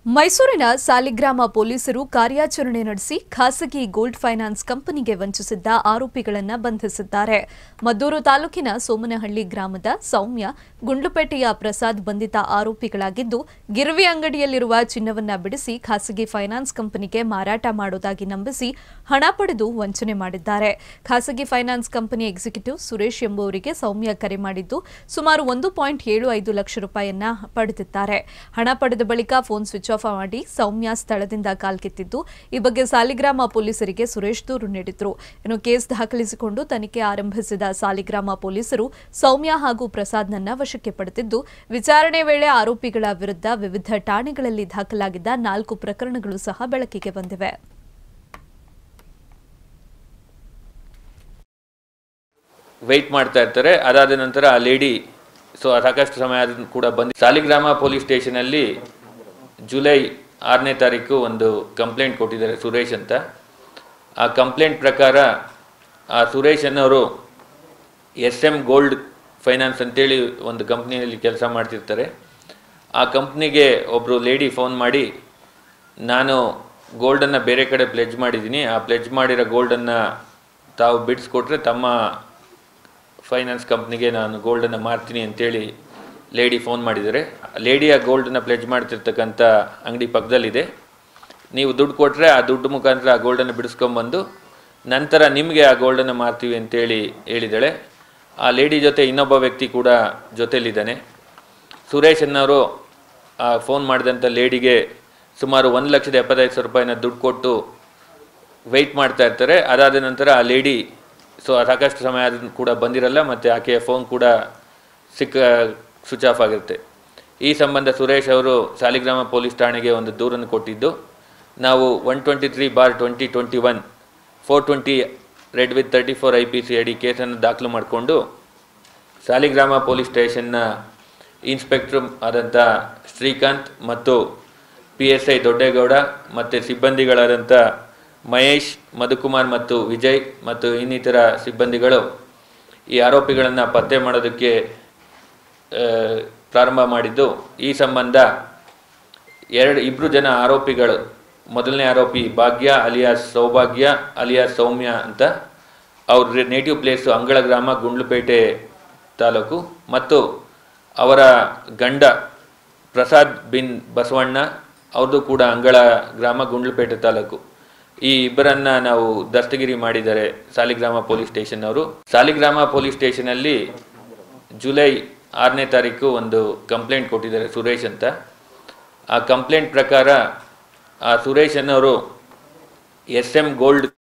ಮೈಸೂರಿನ ಸಾಲಿಗ್ರಾಮ ಪೊಲೀಸರು ಕಾರ್ಯಾಚರಣೆ ನಡೆಸಿ ಖಾಸಗಿ ಗೋಲ್ಡ್ ಫೈನಾನ್ಸ್ ಕಂಪನಿಗೆ ವಂಚಿಸಿದ್ದ ಆರೋಪಿಗಳನ್ನು ಬಂಧಿಸಿದ್ದಾರೆ ಮದ್ದೂರು ತಾಲೂಕಿನ ಸೋಮನಹಳ್ಳಿ ಗ್ರಾಮದ ಸೌಮ್ಯ ಗುಂಡ್ಲುಪೇಟೆಯ ಪ್ರಸಾದ್ ಬಂಧಿತ ಆರೋಪಿಗಳಾಗಿದ್ದು ಗಿರ್ವಿ ಅಂಗಡಿಯಲ್ಲಿರುವ ಚಿನ್ನವನ್ನ ಬಿಡಿಸಿ ಖಾಸಗಿ ಫೈನಾನ್ಸ್ ಕಂಪನಿಗೆ ಮಾರಾಟ ಮಾಡುವುದಾಗಿ ನಂಬಿಸಿ ಹಣ ಪಡೆದು ವಂಚನೆ ಮಾಡಿದ್ದಾರೆ ಖಾಸಗಿ ಫೈನಾನ್ಸ್ ಕಂಪನಿ ಎಕ್ಸಿಕ್ಯೂಟಿವ್ ಸುರೇಶ್ ಎಂಬುವರಿಗೆ ಸೌಮ್ಯ ಕರೆ ಮಾಡಿದ್ದು ಸುಮಾರು ಒಂದು ಪಾಯಿಂಟ್ ಏಳು ಐದು ಲಕ್ಷ ರೂಪಾಯಿಯನ್ನ ಪಡೆದಿದ್ದಾರೆ ಹಣ ಪಡೆದ ಬಳಿಕ ಫೋನ್ ಸ್ವಿಚ್ ಆಫ್ ಮಾಡಿ ಸೌಮ್ಯ ಸ್ಥಳದಿಂದ ಕಾಲ್ಕಿತ್ತಿದ್ದು ಈ ಬಗ್ಗೆ ಸಾಲಿಗ್ರಾಮ ಪೊಲೀಸರಿಗೆ ಸುರೇಶ್ ದೂರು ನೀಡಿದ್ರು ಇನ್ನು ಕೇಸ್ ದಾಖಲಿಸಿಕೊಂಡು ತನಿಖೆ ಆರಂಭಿಸಿದ ಸಾಲಿಗ್ರಾಮ ಪೊಲೀಸರು ಸೌಮ್ಯ ಹಾಗೂ ಪ್ರಸಾದ್ನನ್ನ ವಶಕ್ಕೆ ಪಡೆದಿದ್ದು ವಿಚಾರಣೆ ವೇಳೆ ಆರೋಪಿಗಳ ವಿರುದ್ಧ ವಿವಿಧ ಠಾಣೆಗಳಲ್ಲಿ ದಾಖಲಾಗಿದ್ದ ನಾಲ್ಕು ಪ್ರಕರಣಗಳು ಸಹ ಬೆಳಕಿಗೆ ಬಂದಿವೆ ವೆಯ್ಟ್ ಮಾಡ್ತಾ ಇರ್ತಾರೆ ಅದಾದ ನಂತರ ಆ ಲೇಡಿ ಸೊ ಸಾಕಷ್ಟು ಸಮಯ ಆದ ಕೂಡ ಬಂದು ಸಾಲಿಗ್ರಾಮ ಪೊಲೀಸ್ ಸ್ಟೇಷನಲ್ಲಿ ಜುಲೈ ಆರನೇ ತಾರೀಕು ಒಂದು ಕಂಪ್ಲೇಂಟ್ ಕೊಟ್ಟಿದ್ದಾರೆ ಸುರೇಶ್ ಅಂತ ಆ ಕಂಪ್ಲೇಂಟ್ ಪ್ರಕಾರ ಆ ಸುರೇಶ್ ಅನ್ನೋರು ಎಸ್ ಎಮ್ ಗೋಲ್ಡ್ ಫೈನಾನ್ಸ್ ಅಂತೇಳಿ ಒಂದು ಕಂಪ್ನಿಯಲ್ಲಿ ಕೆಲಸ ಮಾಡ್ತಿರ್ತಾರೆ ಆ ಕಂಪ್ನಿಗೆ ಒಬ್ಬರು ಲೇಡಿ ಫೋನ್ ಮಾಡಿ ನಾನು ಗೋಲ್ಡನ್ನು ಬೇರೆ ಕಡೆ ಪ್ಲೆಜ್ ಮಾಡಿದ್ದೀನಿ ಆ ಪ್ಲೆಜ್ ಮಾಡಿರೋ ಗೋಲ್ಡನ್ನು ತಾವು ಬಿಡಿಸ್ಕೊಟ್ರೆ ತಮ್ಮ ಫೈನಾನ್ಸ್ ಕಂಪ್ನಿಗೆ ನಾನು ಗೋಲ್ಡನ್ನು ಮಾರ್ತೀನಿ ಅಂತೇಳಿ ಲೇಡಿ ಫೋನ್ ಮಾಡಿದ್ದಾರೆ ಲೇಡಿ ಆ ಗೋಲ್ಡನ್ನು ಪ್ಲೆಜ್ ಮಾಡ್ತಿರ್ತಕ್ಕಂಥ ಅಂಗಡಿ ಪಕ್ಕದಲ್ಲಿದೆ ನೀವು ದುಡ್ಡು ಕೊಟ್ಟರೆ ಆ ದುಡ್ಡು ಮುಖಾಂತರ ಆ ಗೋಲ್ಡನ್ನು ಬಿಡಿಸ್ಕೊಂಬಂದು ನಂತರ ನಿಮಗೆ ಆ ಗೋಲ್ಡನ್ನು ಮಾರ್ತೀವಿ ಅಂತೇಳಿ ಹೇಳಿದ್ದಾಳೆ ಆ ಲೇಡಿ ಜೊತೆ ಇನ್ನೊಬ್ಬ ವ್ಯಕ್ತಿ ಕೂಡ ಜೊತೆಲಿದ್ದಾನೆ ಸುರೇಶ್ ಅನ್ನೋರು ಆ ಫೋನ್ ಮಾಡಿದಂಥ ಲೇಡಿಗೆ ಸುಮಾರು ಒಂದು ಲಕ್ಷದ ಎಪ್ಪತ್ತೈದು ಸಾವಿರ ರೂಪಾಯಿನ ದುಡ್ಡು ಕೊಟ್ಟು ವೆಯ್ಟ್ ಮಾಡ್ತಾ ಇರ್ತಾರೆ ಅದಾದ ನಂತರ ಆ ಲೇಡಿ ಸೊ ಸಾಕಷ್ಟು ಸಮಯ ಆದ ಕೂಡ ಬಂದಿರಲ್ಲ ಮತ್ತು ಆಕೆಯ ಫೋನ್ ಕೂಡ ಸಿಕ್ಕ ಸ್ವಿಚ್ ಆಫ್ ಆಗಿರುತ್ತೆ ಈ ಸಂಬಂಧ ಸುರೇಶ್ ಅವರು ಸಾಲಿಗ್ರಾಮ ಪೊಲೀಸ್ ಠಾಣೆಗೆ ಒಂದು ದೂರನ್ನು ಕೊಟ್ಟಿದ್ದು ನಾವು one twenty three bar twenty twenty one four twenty read with thirty four I P C ಅಡಿ ಕೇಸನ್ನು ದಾಖಲು ಮಾಡಿಕೊಂಡು ಸಾಲಿಗ್ರಾಮ ಪೊಲೀಸ್ ಸ್ಟೇಷನ್ನ ಇನ್ಸ್ಪೆಕ್ಟ್ರ್ ಆದಂಥ ಶ್ರೀಕಾಂತ್ ಮತ್ತು ಪಿ ಎಸ್ ಐ ದೊಡ್ಡೇಗೌಡ ಮತ್ತು ಸಿಬ್ಬಂದಿಗಳಾದಂಥ ಮಹೇಶ್ ಮಧುಕುಮಾರ್ ಮತ್ತು ವಿಜಯ್ ಮತ್ತು ಇನ್ನಿತರ ಸಿಬ್ಬಂದಿಗಳು ಈ ಆರೋಪಿಗಳನ್ನು ಪತ್ತೆ ಮಾಡೋದಕ್ಕೆ ಆ, ಪ್ರಾರಂಭ ಮಾಡಿದ್ದು ಈ ಸಂಬಂಧ ಎರಡು ಇಬ್ಬರು ಜನ ಆರೋಪಿಗಳು ಮೊದಲನೇ ಆರೋಪಿ ಭಾಗ್ಯ ಅಲಿಯಾಸ್ ಸೌಭಾಗ್ಯ ಅಲಿಯಾಸ್ ಸೌಮ್ಯ ಅಂತ ಅವ್ರ ನೇಟಿವ್ ಪ್ಲೇಸು ಅಂಗಳ ಗ್ರಾಮ ಗುಂಡ್ಲುಪೇಟೆ ತಾಲೂಕು ಮತ್ತು ಅವರ ಗಂಡ ಪ್ರಸಾದ್ ಬಿನ್ ಬಸವಣ್ಣ ಅವ್ರದ್ದು ಕೂಡ ಅಂಗಳ ಗ್ರಾಮ ಗುಂಡ್ಲುಪೇಟೆ ತಾಲೂಕು ಈ ಇಬ್ಬರನ್ನ ನಾವು ದಸ್ತಗಿರಿ ಮಾಡಿದ್ದಾರೆ ಸಾಲಿಗ್ರಾಮ ಪೊಲೀಸ್ ಸ್ಟೇಷನ್ ಅವರು ಸಾಲಿಗ್ರಾಮ ಪೊಲೀಸ್ ಸ್ಟೇಷನಲ್ಲಿ ಜುಲೈ ಆರನೇ ತಾರೀಕು ಒಂದು ಕಂಪ್ಲೇಂಟ್ ಕೊಟ್ಟಿದ್ದಾರೆ ಸುರೇಶ್ ಅಂತ ಆ ಕಂಪ್ಲೇಂಟ್ ಪ್ರಕಾರ ಆ ಸುರೇಶ್ ಅನ್ನೋರು ಎಸ್ ಎಮ್ ಗೋಲ್ಡ್